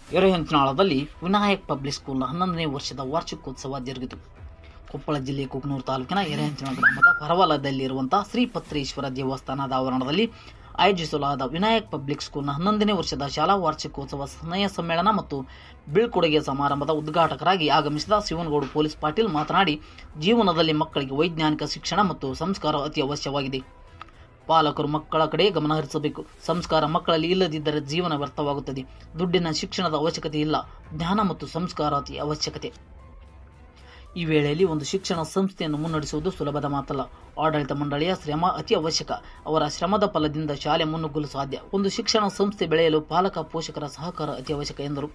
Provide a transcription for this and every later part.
ಎರೆಹಂಚನಾಳದಲ್ಲಿ Vinayak public ಸ್ಕೂಲ್ನ ಹನ್ನೊಂದನೇ ವರ್ಷದ ವಾರ್ಷಿಕೋತ್ಸವ ಜರುಗಿತು ಕೊಪ್ಪಳ ಜಿಲ್ಲೆ ಕುಕ್ನೂರು ತಾಲೂಕಿನ ಎರೆಹಂಚನ ಗ್ರಾಮದ ಹೊರವಲಯದಲ್ಲಿರುವಂತಹ ಶ್ರೀ ಪತ್ರೇಶ್ವರ ದೇವಸ್ಥಾನದ ಆವರಣದಲ್ಲಿ ಆಯೋಜಿಸಲಾದ ವಿನಾಯಕ್ ಪಬ್ಲಿಕ್ ಸ್ಕೂಲ್ನ ಹನ್ನೊಂದನೇ ವರ್ಷದ ಶಾಲಾ ವಾರ್ಷಿಕೋತ್ಸವ ಸ್ನೇಹ ಸಮ್ಮೇಳನ ಮತ್ತು ಬೀಳ್ಕೊಡುಗೆ ಸಮಾರಂಭದ ಉದ್ಘಾಟಕರಾಗಿ ಆಗಮಿಸಿದ ಶಿವನಗೌಡ ಪೊಲೀಸ್ ಪಾಟೀಲ್ ಮಾತನಾಡಿ ಜೀವನದಲ್ಲಿ ಮಕ್ಕಳಿಗೆ ವೈಜ್ಞಾನಿಕ ಶಿಕ್ಷಣ ಮತ್ತು ಸಂಸ್ಕಾರ ಅತಿ ಅವಶ್ಯವಾಗಿದೆ ಪಾಲಕರು ಮಕ್ಕಳ ಕಡೆ ಗಮನ ಹರಿಸಬೇಕು ಸಂಸ್ಕಾರ ಮಕ್ಕಳಲ್ಲಿ ಇಲ್ಲದಿದ್ದರೆ ಜೀವನ ವ್ಯರ್ಥವಾಗುತ್ತದೆ ದುಡ್ಡಿನ ಶಿಕ್ಷಣದ ಅವಶ್ಯಕತೆ ಇಲ್ಲ ಜ್ಞಾನ ಮತ್ತು ಸಂಸ್ಕಾರ ಅತಿ ಅವಶ್ಯಕತೆ ಈ ವೇಳೆಯಲ್ಲಿ ಒಂದು ಶಿಕ್ಷಣ ಸಂಸ್ಥೆಯನ್ನು ಮುನ್ನಡೆಸುವುದು ಸುಲಭದ ಮಾತಲ್ಲ ಆಡಳಿತ ಮಂಡಳಿಯ ಶ್ರಮ ಅತಿ ಅವಶ್ಯಕ ಅವರ ಶ್ರಮದ ಫಲದಿಂದ ಶಾಲೆ ಮುನ್ನುಗ್ಗಲು ಸಾಧ್ಯ ಒಂದು ಶಿಕ್ಷಣ ಸಂಸ್ಥೆ ಬೆಳೆಯಲು ಪಾಲಕ ಪೋಷಕರ ಸಹಕಾರ ಅತಿ ಅವಶ್ಯಕ ಎಂದರು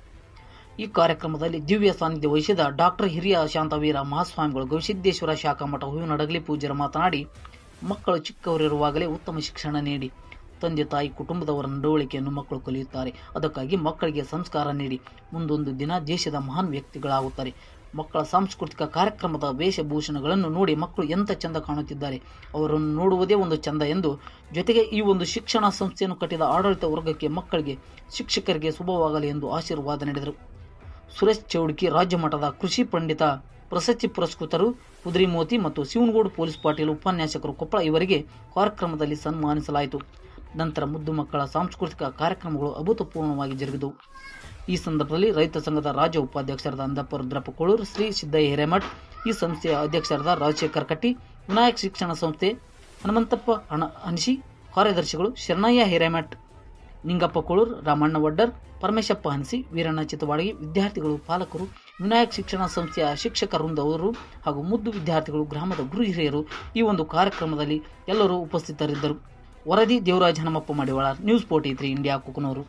ಈ ಕಾರ್ಯಕ್ರಮದಲ್ಲಿ ದಿವ್ಯ ಸಾನ್ನಿಧ್ಯ ವಹಿಸಿದ ಡಾಕ್ಟರ್ ಹಿರಿಯ ಶಾಂತವೀರ ಮಹಾಸ್ವಾಮಿಗಳು ಗವಿಸಿದ್ದೇಶ್ವರ ಶಾಖಾ ಮಠ ಹೂವಿನಡಗಲಿ ಪೂಜ್ಯರು ಮಾತನಾಡಿ ಮಕ್ಕಳು ಚಿಕ್ಕವರಿರುವಾಗಲೇ ಉತ್ತಮ ಶಿಕ್ಷಣ ನೀಡಿ ತಂದೆ ತಾಯಿ ಕುಟುಂಬದವರ ನಡವಳಿಕೆಯನ್ನು ಮಕ್ಕಳು ಕಲಿಯುತ್ತಾರೆ ಅದಕ್ಕಾಗಿ ಮಕ್ಕಳಿಗೆ ಸಂಸ್ಕಾರ ನೀಡಿ ಮುಂದೊಂದು ದಿನ ದೇಶದ ಮಹಾನ್ ವ್ಯಕ್ತಿಗಳಾಗುತ್ತಾರೆ ಮಕ್ಕಳ ಸಾಂಸ್ಕೃತಿಕ ಕಾರ್ಯಕ್ರಮದ ವೇಷಭೂಷಣಗಳನ್ನು ನೋಡಿ ಮಕ್ಕಳು ಎಂಥ ಚಂದ ಕಾಣುತ್ತಿದ್ದಾರೆ ಅವರನ್ನು ನೋಡುವುದೇ ಒಂದು ಚಂದ ಎಂದು ಜೊತೆಗೆ ಈ ಒಂದು ಶಿಕ್ಷಣ ಸಂಸ್ಥೆಯನ್ನು ಕಟ್ಟಿದ ಆಡಳಿತ ವರ್ಗಕ್ಕೆ ಮಕ್ಕಳಿಗೆ ಶಿಕ್ಷಕರಿಗೆ ಶುಭವಾಗಲಿ ಎಂದು ಆಶೀರ್ವಾದ ನೀಡಿದರು ಸುರೇಶ್ ಚೌಡ್ಕಿ ರಾಜ್ಯ ಮಟ್ಟದ ಕೃಷಿ ಪಂಡಿತ ಪ್ರಶಸ್ತಿ ಪುರಸ್ಕೃತರು ಕುದುರೆಮೋತಿ ಮತ್ತು ಶಿವನಗೌಡ ಪೊಲೀಸ್ ಪಾಟೀಲ್ ಉಪನ್ಯಾಸಕರು ಕೊಪ್ಪಳ ಇವರಿಗೆ ಕಾರ್ಯಕ್ರಮದಲ್ಲಿ ಸನ್ಮಾನಿಸಲಾಯಿತು ನಂತರ ಮುದ್ದು ಮಕ್ಕಳ ಸಾಂಸ್ಕೃತಿಕ ಕಾರ್ಯಕ್ರಮಗಳು ಅಭೂತಪೂರ್ಣವಾಗಿ ಜರುಗಿದವು ಈ ಸಂದರ್ಭದಲ್ಲಿ ರೈತ ಸಂಘದ ರಾಜ್ಯ ಉಪಾಧ್ಯಕ್ಷರಾದ ಅಂದಪ್ಪ ರುದ್ರಪ್ಪ ಕೋಳೂರು ಶ್ರೀ ಸಿದ್ದಯ್ಯ ಹಿರೇಮಠ್ ಈ ಸಂಸ್ಥೆಯ ಅಧ್ಯಕ್ಷರಾದ ರಾಜಶೇಖರ್ ಕಟ್ಟಿ ವಿನಾಯಕ್ ಶಿಕ್ಷಣ ಸಂಸ್ಥೆ ಹನುಮಂತಪ್ಪ ಹಣ ಹನಿಶಿ ಕಾರ್ಯದರ್ಶಿಗಳು ಶರಣಯ್ಯ ಹಿರೇಮಠ್ ನಿಂಗಪ್ಪ ಕೋಳೂರ್ ರಾಮಣ್ಣ ವಡ್ಡರ್ ಪರಮೇಶಪ್ಪ ಹನಸಿ ವೀರಣ್ಣ ಚಿತ್ತವಾಡಗಿ ವಿದ್ಯಾರ್ಥಿಗಳು ಪಾಲಕರು ವಿನಾಯಕ್ ಶಿಕ್ಷಣ ಸಂಸ್ಥೆಯ ಶಿಕ್ಷಕ ವೃಂದವರು ಹಾಗೂ ಮುದ್ದು ವಿದ್ಯಾರ್ಥಿಗಳು ಗ್ರಾಮದ ಗುರು ಹಿರಿಯರು ಈ ಒಂದು ಕಾರ್ಯಕ್ರಮದಲ್ಲಿ ಎಲ್ಲರೂ ಉಪಸ್ಥಿತರಿದ್ದರು ವರದಿ Devaraja Hanumappa Madivala news forty three India Kukanur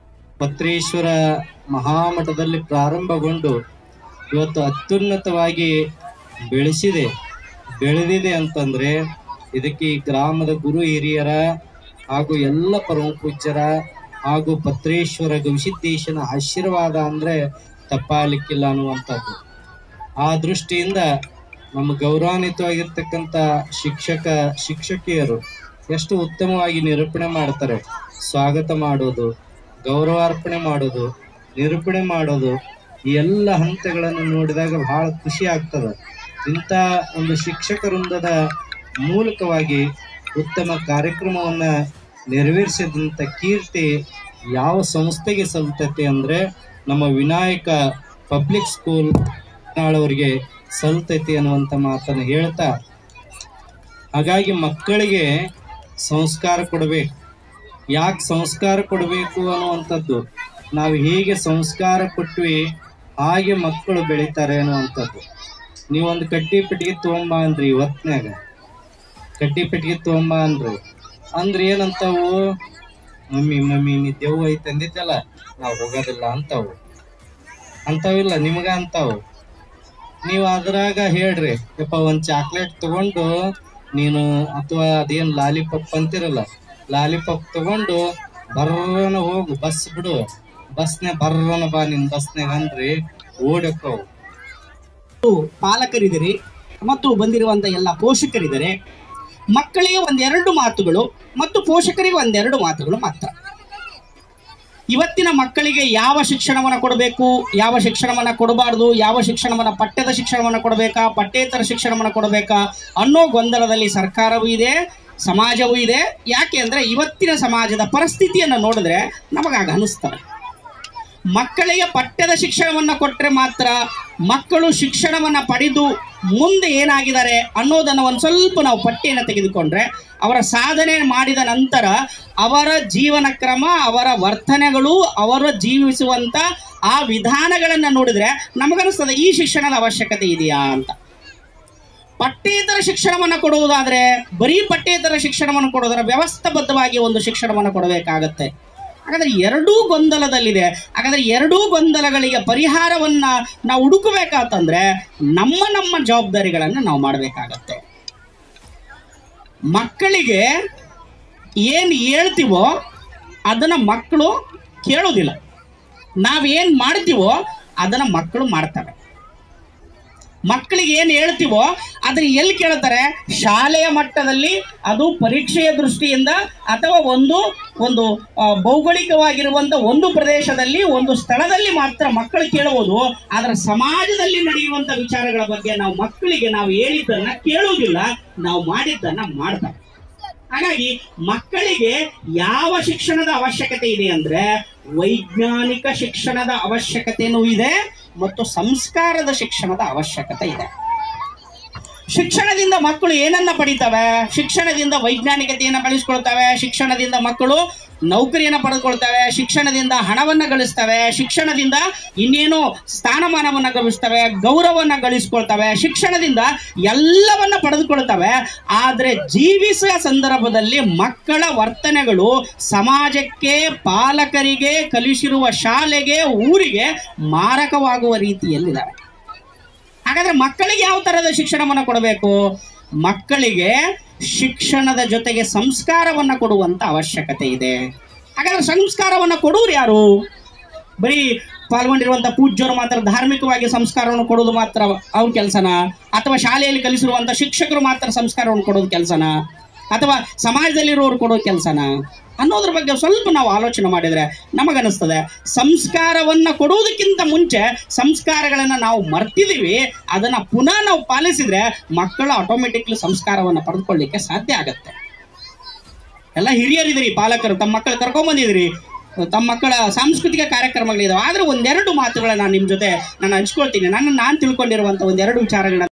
Patreshwara ಮಹಾಮಠದಲ್ಲಿ ಪ್ರಾರಂಭಗೊಂಡು ಇವತ್ತು ಅತ್ಯುನ್ನತವಾಗಿ ಬೆಳೆಸಿದೆ ಬೆಳೆದಿದೆ ಅಂತಂದ್ರೆ ಇದಕ್ಕೆ ಈ ಗ್ರಾಮದ ಗುರು ಹಿರಿಯರ ಹಾಗೂ ಎಲ್ಲ ಪರಮ ಪೂಜ್ಯರ ಹಾಗೂ ಪತ್ರೇಶ್ವರ ಗವಿಸಿದ್ದೇಶನ ಆಶೀರ್ವಾದ ಅಂದ್ರೆ ತಪ್ಪಾಲಿಕ್ಕಿಲ್ಲ ಅನ್ನುವಂಥದ್ದು ಆ ದೃಷ್ಟಿಯಿಂದ ನಮ್ಮ ಗೌರವಾನ್ವಿತವಾಗಿರ್ತಕ್ಕಂಥ ಶಿಕ್ಷಕ ಶಿಕ್ಷಕಿಯರು ಎಷ್ಟು ಉತ್ತಮವಾಗಿ ನಿರೂಪಣೆ ಮಾಡ್ತಾರೆ ಸ್ವಾಗತ ಮಾಡೋದು ಗೌರವಾರ್ಪಣೆ ಮಾಡೋದು ನಿರೂಪಣೆ ಮಾಡೋದು ಈ ಎಲ್ಲ ಹಂತಗಳನ್ನು ನೋಡಿದಾಗ ಬಹಳ ಖುಷಿ ಆಗ್ತದೆ ಇಂಥ ಒಂದು ಶಿಕ್ಷಕ ವೃಂದದ ಮೂಲಕವಾಗಿ ಉತ್ತಮ ಕಾರ್ಯಕ್ರಮವನ್ನ ನೆರವೇರಿಸಿದಂಥ ಕೀರ್ತಿ ಯಾವ ಸಂಸ್ಥೆಗೆ ಸಲ್ತತೆ ಅಂದ್ರೆ ನಮ್ಮ ವಿನಾಯಕ ಪಬ್ಲಿಕ್ ಸ್ಕೂಲ್ ಅವರಿಗೆ ಸಲ್ತೈತಿ ಅನ್ನುವಂಥ ಮಾತನ್ನು ಹೇಳ್ತಾ ಹಾಗಾಗಿ ಮಕ್ಕಳಿಗೆ ಸಂಸ್ಕಾರ ಕೊಡಬೇಕು ಯಾಕೆ ಸಂಸ್ಕಾರ ಕೊಡಬೇಕು ಅನ್ನುವಂಥದ್ದು ನಾವು ಹೇಗೆ ಸಂಸ್ಕಾರ ಕೊಟ್ವಿ ಹಾಗೆ ಮಕ್ಕಳು ಬೆಳಿತಾರೆ ಅನ್ನುವಂಥದ್ದು ನೀವೊಂದು ಕಡ್ಡಿ ಪೆಟ್ಟಿಗೆ ತೊಗೊಂಬ ಅಂದ್ರಿ ಇವತ್ನ್ಯಾಗ ಕಡ್ಡಿ ಪೆಟ್ಟಿಗೆ ತೊಗೊಂಬ ಅಂದ್ರಿ ಅಂದ್ರೆ ಏನಂತಾವು ಮಮ್ಮಿ ಮಮ್ಮಿ ನೀ ದೆವ್ವ ಐತೆ ಅಂದಿದ್ದಲ್ಲ ನಾವು ಹೋಗೋದಿಲ್ಲ ಅಂತಾವು ಅಂತಾವಿಲ್ಲ ನಿಮಗ ಅಂತಾವು ನೀವು ಅದ್ರಾಗ ಹೇಳ್ರಿ ಯಪ್ಪ ಒಂದ್ ಚಾಕ್ಲೇಟ್ ತಗೊಂಡು ನೀನು ಅಥವಾ ಅದೇನ್ ಲಾಲಿಪಾಪ್ ಅಂತಿರಲ್ಲ ಲಾಲಿಪಾಪ್ ತಗೊಂಡು ಬರ್ರನ ಹೋಗು ಬಸ್ ಬಿಡು ಬಸ್ನೆ ಬರ್ರನ ಬಾ ನಿನ್ ಬಸ್ನಾಗ ಅಂದ್ರಿ ಓಡಕ್ಕವು ಪಾಲಕರಿದ್ದೀರಿ ಮತ್ತು ಬಂದಿರುವಂತ ಎಲ್ಲ ಪೋಷಕರಿದ್ದಾರೆ ಮಕ್ಕಳಿಗೆ ಒಂದೆರಡು ಮಾತುಗಳು ಮತ್ತು ಪೋಷಕರಿಗೆ ಒಂದೆರಡು ಮಾತುಗಳು ಮಾತ್ರ ಇವತ್ತಿನ ಮಕ್ಕಳಿಗೆ ಯಾವ ಶಿಕ್ಷಣವನ್ನು ಕೊಡಬೇಕು ಯಾವ ಶಿಕ್ಷಣವನ್ನು ಕೊಡಬಾರ್ದು ಯಾವ ಶಿಕ್ಷಣವನ್ನು ಪಠ್ಯದ ಶಿಕ್ಷಣವನ್ನು ಕೊಡಬೇಕಾ ಪಠ್ಯೇತರ ಶಿಕ್ಷಣವನ್ನು ಕೊಡಬೇಕಾ ಅನ್ನೋ ಗೊಂದಲದಲ್ಲಿ ಸರ್ಕಾರವೂ ಇದೆ ಸಮಾಜವೂ ಇದೆ ಯಾಕೆ ಅಂದರೆ ಇವತ್ತಿನ ಸಮಾಜದ ಪರಿಸ್ಥಿತಿಯನ್ನು ನೋಡಿದ್ರೆ ನಮಗಾಗ ಅನಿಸ್ತದೆ ಮಕ್ಕಳಿಗೆ ಪಠ್ಯದ ಶಿಕ್ಷಣವನ್ನು ಕೊಟ್ಟರೆ ಮಾತ್ರ ಮಕ್ಕಳು ಶಿಕ್ಷಣವನ್ನು ಪಡೆದು ಮುಂದೆ ಏನಾಗಿದ್ದಾರೆ ಅನ್ನೋದನ್ನು ಒಂದು ಸ್ವಲ್ಪ ನಾವು ಪಟ್ಟಿಯನ್ನು ತೆಗೆದುಕೊಂಡ್ರೆ ಅವರ ಸಾಧನೆ ಮಾಡಿದ ನಂತರ ಅವರ ಜೀವನ ಕ್ರಮ ಅವರ ವರ್ತನೆಗಳು ಅವರು ಜೀವಿಸುವಂಥ ಆ ವಿಧಾನಗಳನ್ನು ನೋಡಿದ್ರೆ ನಮಗನಿಸ್ತದೆ ಈ ಶಿಕ್ಷಣದ ಅವಶ್ಯಕತೆ ಇದೆಯಾ ಅಂತ ಪಠ್ಯೇತರ ಶಿಕ್ಷಣವನ್ನು ಕೊಡುವುದಾದರೆ ಬರೀ ಪಠ್ಯೇತರ ಶಿಕ್ಷಣವನ್ನು ಕೊಡೋದರ ವ್ಯವಸ್ಥಾಬದ್ಧವಾಗಿ ಒಂದು ಶಿಕ್ಷಣವನ್ನು ಕೊಡಬೇಕಾಗತ್ತೆ ಹಾಗಾದ್ರೆ ಎರಡೂ ಗೊಂದಲದಲ್ಲಿದೆ ಹಾಗಾದ್ರೆ ಎರಡೂ ಗೊಂದಲಗಳಿಗೆ ಪರಿಹಾರವನ್ನ ನಾವು ಹುಡುಕಬೇಕಾತಂದ್ರೆ ನಮ್ಮ ನಮ್ಮ ಜವಾಬ್ದಾರಿಗಳನ್ನು ನಾವು ಮಾಡಬೇಕಾಗತ್ತೆ ಮಕ್ಕಳಿಗೆ ಏನು ಹೇಳ್ತೀವೋ ಅದನ್ನ ಮಕ್ಕಳು ಕೇಳೋದಿಲ್ಲ ನಾವೇನು ಮಾಡ್ತೀವೋ ಅದನ್ನ ಮಕ್ಕಳು ಮಾಡ್ತವೆ ಮಕ್ಕಳಿಗೆ ಏನು ಹೇಳ್ತೀವೋ ಅದನ್ನ ಎಲ್ಲಿ ಕೇಳ್ತಾರೆ ಶಾಲೆಯ ಮಟ್ಟದಲ್ಲಿ ಅದು ಪರೀಕ್ಷೆಯ ದೃಷ್ಟಿಯಿಂದ ಅಥವಾ ಒಂದು ಒಂದು ಆ, ಭೌಗೋಳಿಕವಾಗಿರುವಂತ ಒಂದು ಪ್ರದೇಶದಲ್ಲಿ ಒಂದು ಸ್ಥಳದಲ್ಲಿ ಮಾತ್ರ ಮಕ್ಕಳು ಕೇಳಬಹುದು ಆದ್ರೆ ಸಮಾಜದಲ್ಲಿ ನಡೆಯುವಂತ ವಿಚಾರಗಳ ಬಗ್ಗೆ ನಾವು ಮಕ್ಕಳಿಗೆ ನಾವು ಹೇಳಿದ್ದನ್ನ ಕೇಳುವುದಿಲ್ಲ ನಾವು ಮಾಡಿದ್ದನ್ನ ಮಾಡ್ತಾರೆ ಹಾಗಾಗಿ ಮಕ್ಕಳಿಗೆ ಯಾವ ಶಿಕ್ಷಣದ ಅವಶ್ಯಕತೆ ಇದೆ ಅಂದ್ರೆ ವೈಜ್ಞಾನಿಕ ಶಿಕ್ಷಣದ ಅವಶ್ಯಕತೆನೂ ಇದೆ ಮತ್ತು ಸಂಸ್ಕಾರದ ಶಿಕ್ಷಣದ ಅವಶ್ಯಕತೆ ಇದೆ ಶಿಕ್ಷಣದಿಂದ ಮಕ್ಕಳು ಏನನ್ನ ಪಡಿತವೆ ಶಿಕ್ಷಣದಿಂದ ವೈಜ್ಞಾನಿಕತೆಯನ್ನು ಬೆಳೆಸ್ಕೊಳ್ತವೆ ಶಿಕ್ಷಣದಿಂದ ಮಕ್ಕಳು ನೌಕರಿಯನ್ನು ಪಡೆದುಕೊಳ್ತವೆ ಶಿಕ್ಷಣದಿಂದ ಹಣವನ್ನ ಗಳಿಸ್ತವೆ ಶಿಕ್ಷಣದಿಂದ ಇನ್ನೇನೋ ಸ್ಥಾನಮಾನವನ್ನ ಗಳಿಸ್ತವೆ ಗೌರವವನ್ನ ಗಳಿಸ್ಕೊಳ್ತವೆ ಶಿಕ್ಷಣದಿಂದ ಎಲ್ಲವನ್ನ ಪಡೆದುಕೊಳ್ತವೆ ಆದರೆ ಜೀವಿಸುವ ಸಂದರ್ಭದಲ್ಲಿ ಮಕ್ಕಳ ವರ್ತನೆಗಳು ಸಮಾಜಕ್ಕೆ ಪಾಲಕರಿಗೆ ಕಲಿಸಿರುವ ಶಾಲೆಗೆ ಊರಿಗೆ ಮಾರಕವಾಗುವ ರೀತಿಯಲ್ಲಿದ್ದಾವೆ ಹಾಗಾದ್ರೆ ಮಕ್ಕಳಿಗೆ ಯಾವ ತರಹದ ಶಿಕ್ಷಣವನ್ನು ಕೊಡಬೇಕು ಮಕ್ಕಳಿಗೆ ಶಿಕ್ಷಣದ ಜೊತೆಗೆ ಸಂಸ್ಕಾರವನ್ನ ಕೊಡುವಂತ ಅವಶ್ಯಕತೆ ಇದೆ ಹಾಗಾದ್ರೆ ಸಂಸ್ಕಾರವನ್ನ ಕೊಡುವರು ಯಾರು ಬರೀ ಪಾಲ್ಗೊಂಡಿರುವಂತ ಪೂಜ್ಯರು ಮಾತ್ರ ಧಾರ್ಮಿಕವಾಗಿ ಸಂಸ್ಕಾರವನ್ನು ಕೊಡೋದು ಮಾತ್ರ ಅವ್ರ ಕೆಲಸನ ಅಥವಾ ಶಾಲೆಯಲ್ಲಿ ಕಲಿಸಿರುವಂತ ಶಿಕ್ಷಕರು ಮಾತ್ರ ಸಂಸ್ಕಾರವನ್ನು ಕೊಡೋದು ಕೆಲಸನ ಅಥವಾ ಸಮಾಜದಲ್ಲಿರೋರು ಕೊಡೋ ಕೆಲಸನ ಅನ್ನೋದ್ರ ಬಗ್ಗೆ ಸ್ವಲ್ಪ ನಾವು ಆಲೋಚನೆ ಮಾಡಿದ್ರೆ ನಮಗನಿಸ್ತದೆ ಸಂಸ್ಕಾರವನ್ನ ಕೊಡುವುದಕ್ಕಿಂತ ಮುಂಚೆ ಸಂಸ್ಕಾರಗಳನ್ನ ನಾವು ಮರ್ತಿದೀವಿ ಅದನ್ನ ಪುನಃ ನಾವು ಪಾಲಿಸಿದ್ರೆ ಮಕ್ಕಳು ಆಟೋಮೆಟಿಕ್ಲಿ ಸಂಸ್ಕಾರವನ್ನ ಪಡೆದುಕೊಳ್ಳಿಕ್ಕೆ ಸಾಧ್ಯ ಆಗತ್ತೆ ಎಲ್ಲ ಹಿರಿಯರಿದ್ರಿ ಪಾಲಕರು ತಮ್ಮ ಮಕ್ಕಳು ಕರ್ಕೊಂಡ್ ಬಂದಿದ್ರಿ ತಮ್ಮ ಮಕ್ಕಳ ಸಾಂಸ್ಕೃತಿಕ ಕಾರ್ಯಕ್ರಮಗಳಿದಾವೆ ಆದ್ರೆ ಒಂದೆರಡು ಮಾತುಗಳನ್ನ ನಾನು ನಿಮ್ಮ ಜೊತೆ ನಾನು ಹಂಚ್ಕೊಳ್ತೀನಿ ನನ್ನ ನಾನು ತಿಳ್ಕೊಂಡಿರುವಂತ ಒಂದೆರಡು ವಿಚಾರಗಳನ್ನ